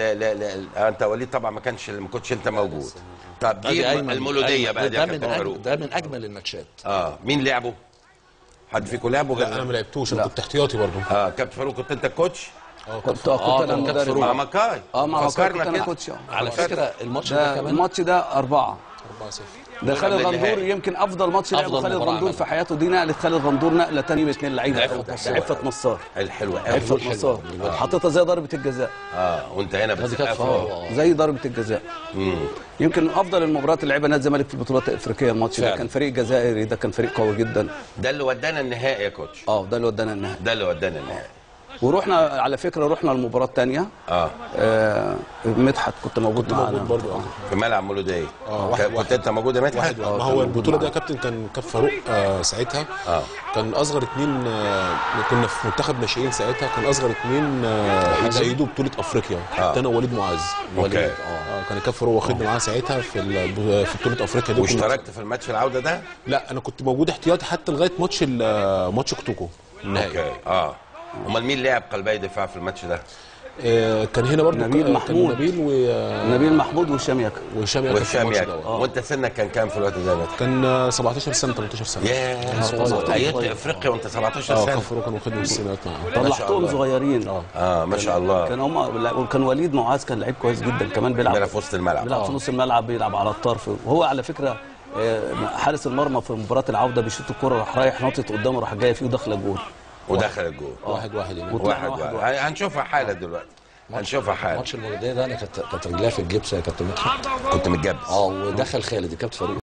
لا لا لا انت وليد طبعا ما كانش ما كنتش انت موجود طب دي أدي أيمن- المولوديه أيمن. بقى دي ده يا من كابتن أجمل فاروق ده من اجمل الماتشات اه مين لعبه؟ حد فيكم لعبه لا انا غير ما لعبتوش انا كنت احتياطي برضه اه كابتن فاروق كنت انت الكوتش؟ كنت آه، كنت انا كان كابتن المدرب فاروق. اه مكاي اه مع مكاي فكرنا كنت انا كده. كوتش آه. على فكره الماتش ده ده كمان الماتش ده أربعة 4 0 ده خالد قبل غندور النهائي. يمكن افضل ماتش لعبه أفضل خالد مباراة غندور عملها. في حياته دي نقلت خالد غندور نقله ثانيه باثنين لعيبه عفة ده نصار. عفه نصار الحلوه قوي عفه نصار حطيتها زي ضربه الجزاء اه وانت هنا دي كانت بتسقف فاول زي ضربه الجزاء يمكن من افضل المباريات اللي لعبها نادي الزمالك في البطولات الافريقيه الماتش ده فعلا. كان فريق جزائري ده كان فريق قوي جدا ده اللي ودانا النهائي يا كوتش اه ده اللي ودانا النهائي ده اللي ودانا النهائي ورحنا على فكره رحنا المباراه الثانيه اه آه مدحت كنت موجود معانا موجود برضه اه في ملعب مولوديه آه، واحد- كنت واحد. انت موجود يا مدحت؟ واحد واحد ما كان هو موجود البطوله دي يا معانا. كابتن كان كان فاروق آه ساعتها اه كان اصغر اتنين آه كنا في منتخب ناشئين ساعتها كان اصغر اتنين آه زيدوا بطوله افريقيا آه. كنت انا ووليد معاذ أوكي. اه آه، كان كان فاروق واخدني معاه ساعتها في ال- في بطوله افريقيا دي كنا- واشتركت في الماتش العوده ده؟ لا انا كنت موجود احتياطي حتى لغايه ماتش ال- ماتش كوتوكو النهائي اوكي اه امال مين لعب قلبي دفاع في الماتش ده؟ آه كان هنا برضه نبيل كان محمود. نبيل و- نبيل محمود وهشام ياكا وهشام ياكا في وهشام الماتش ياكل ده. وانت سنك كان كام في الوقت ده يا مدحت؟ كان آه، 17 سنه 18 سنه ياه ايات افريقيا وانت 17 اه سنه كان فاروق كان واخدني من السنوات معاه طلعتهم الله. صغيرين اه اه ما شاء الله كان هم وكان وليد معاذ كان لعيب كويس جدا كمان بيلعب بيلعب في وسط الملعب بيلعب في نص الملعب بيلعب على الطرف وهو على فكره آه، حارس المرمى في مباراه العوده بيشوط الكره راح رايح ناطط قدامه راح جاي فيه ودخل الجول ودخل الجول واحد واحد يعني وطلعنا واحد واحد واحد هنشوفها حاله دلوقتي هنشوفها حاله ماتش المولوديه ده انا كانت كانت رجليها في الجبس يا كابتن مدحت كنت متجبس اه ودخل خالد الكابتن فاروق